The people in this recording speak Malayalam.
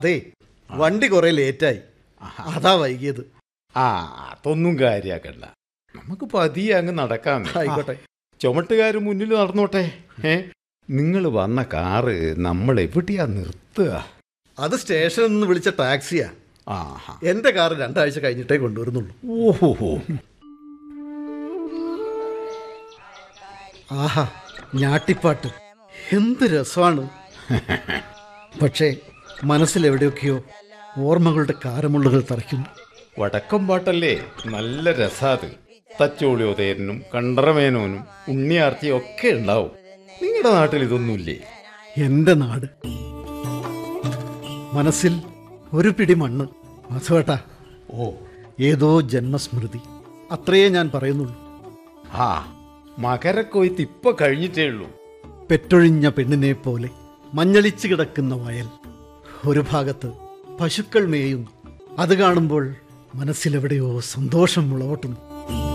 അതെ വണ്ടി കുറെ ലേറ്റായി അതാ വൈകിയത് ആ അതൊന്നും കാര്യാക്കണ്ട നമുക്ക് പതിയെ അങ്ങ് നടക്കാം ആയിക്കോട്ടെ ചുമട്ടുകാർ മുന്നിൽ നടന്നോട്ടെ ഏ നിങ്ങൾ വന്ന കാറ് നമ്മൾ എവിടെയാ നിർത്തുക അത് സ്റ്റേഷനിൽ നിന്ന് വിളിച്ച ടാക്സിയാ ആഹാ എന്റെ കാർ രണ്ടാഴ്ച കഴിഞ്ഞിട്ടേ കൊണ്ടുവരുന്നുള്ളൂ ഓഹോ ആഹാ ഞാട്ടിപ്പാട്ട് എന്ത് രസമാണ് പക്ഷേ മനസ്സിലെവിടെയൊക്കെയോ ഓർമ്മകളുടെ കാരമുള്ളുകൾ തറയ്ക്കുന്നു വടക്കം പാട്ടല്ലേ നല്ല രസാത് തച്ചോളി ഉദയനും കണ്ടറമേനോനും ഉണ്ണിയാർത്തിയും ഒക്കെ ഉണ്ടാവും നിങ്ങളുടെ നാട്ടിൽ ഇതൊന്നുമില്ലേ എന്റെ നാട് മനസ്സിൽ ഒരു പിടി മണ്ണ് മാധവേട്ടാ ഓ ഏതോ ജന്മസ്മൃതി അത്രയേ ഞാൻ പറയുന്നുള്ളൂ ആ മകരക്കൊയ്ത്ത് ഇപ്പൊ കഴിഞ്ഞിട്ടേ ഉള്ളൂ പെറ്റൊഴിഞ്ഞ പെണ്ണിനെ പോലെ മഞ്ഞളിച്ചു കിടക്കുന്ന വയൽ ഒരു ഭാഗത്ത് പശുക്കൾ മേയുന്നു അത് കാണുമ്പോൾ മനസ്സിലെവിടെയോ സന്തോഷം മുളവട്ടുന്നു